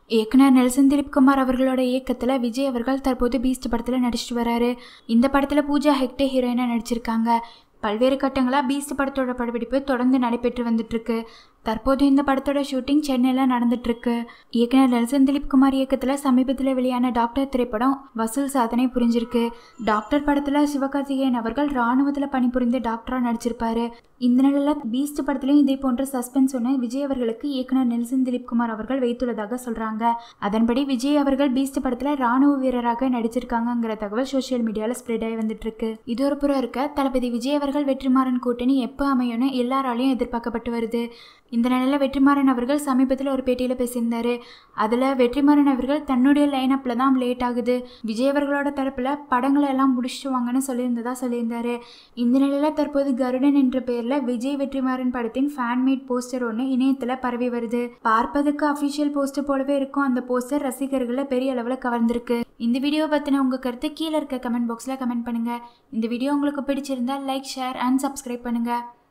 இயக்குனர் நெல்சன் திலீப் குமார் அவர்களோட இயக்கத்தில் விஜய் அவர்கள் தற்போது பீஸ்ட் படத்தில் நடிச்சிட்டு வராரு இந்த படத்தில் பூஜா ஹெக்டே ஹீரோயினாக நடிச்சிருக்காங்க பல்வேறு கட்டங்களாக பீஸ்ட் படத்தோட படப்பிடிப்பு தொடர்ந்து நடைபெற்று வந்துட்டுருக்கு தற்போது இந்த படத்தோட ஷூட்டிங் சென்னையில் நடந்துட்டுருக்கு இயக்குனர் நெல்சன் திலீப் குமார் இயக்கத்தில் சமீபத்தில் வெளியான டாக்டர் திரைப்படம் வசூல் சாதனை புரிஞ்சிருக்கு டாக்டர் படத்தில் சிவகார்த்திகேயன் அவர்கள் ராணுவத்தில் பணிபுரிந்து டாக்டராக நடிச்சிருப்பாரு இந்த நிலையில் பீஸ்ட் படத்துலையும் இதே போன்ற சஸ்பென்ஸ் ஒன்று விஜய் அவர்களுக்கு இயக்குனர் நெல்சன் திலீப் குமார் அவர்கள் வைத்துள்ளதாக சொல்கிறாங்க அதன்படி விஜய் அவர்கள் பீஸ்ட் படத்தில் ராணுவ வீரராக நடிச்சிருக்காங்கங்கிற தகவல் சோஷியல் மீடியாவில் ஸ்ப்ரெட் ஆகி வந்துட்டு இருக்கு இது ஒரு புறம் இருக்க தளபதி விஜய் அவர்கள் வெற்றிமாறன் கூட்டணி எப்போ அமையும்னு எல்லாராலையும் எதிர்பார்க்கப்பட்டு வருது இந்த நிலையில் வெற்றிமாறன் அவர்கள் சமீபத்தில் ஒரு பேட்டியில் பேசியிருந்தாரு அதில் வெற்றிமாறன் அவர்கள் தன்னுடைய லைனப்பில் தான் லேட் ஆகுது விஜய் அவர்களோட தரப்பில் படங்களை எல்லாம் முடிச்சுட்டு வாங்கன்னு சொல்லியிருந்ததா சொல்லியிருந்தாரு இந்த நிலையில் தற்போது கருடன் என்ற பெயரில் விஜய் வெற்றிமாறன் படத்தின் ஃபேன்மேட் போஸ்டர் ஒன்று இணையத்தில் பரவி வருது பார்ப்பதற்கு அஃபிஷியல் போஸ்டர் போலவே இருக்கும் அந்த போஸ்டர் ரசிகர்களை பெரிய அளவில் கவர்ந்திருக்கு இந்த வீடியோ பற்றின உங்கள் கருத்து கீழே இருக்க கமெண்ட் பாக்ஸில் கமெண்ட் பண்ணுங்கள் இந்த வீடியோ உங்களுக்கு பிடிச்சிருந்தா லைக் ஷேர் அண்ட் சப்ஸ்கிரைப் பண்ணுங்கள்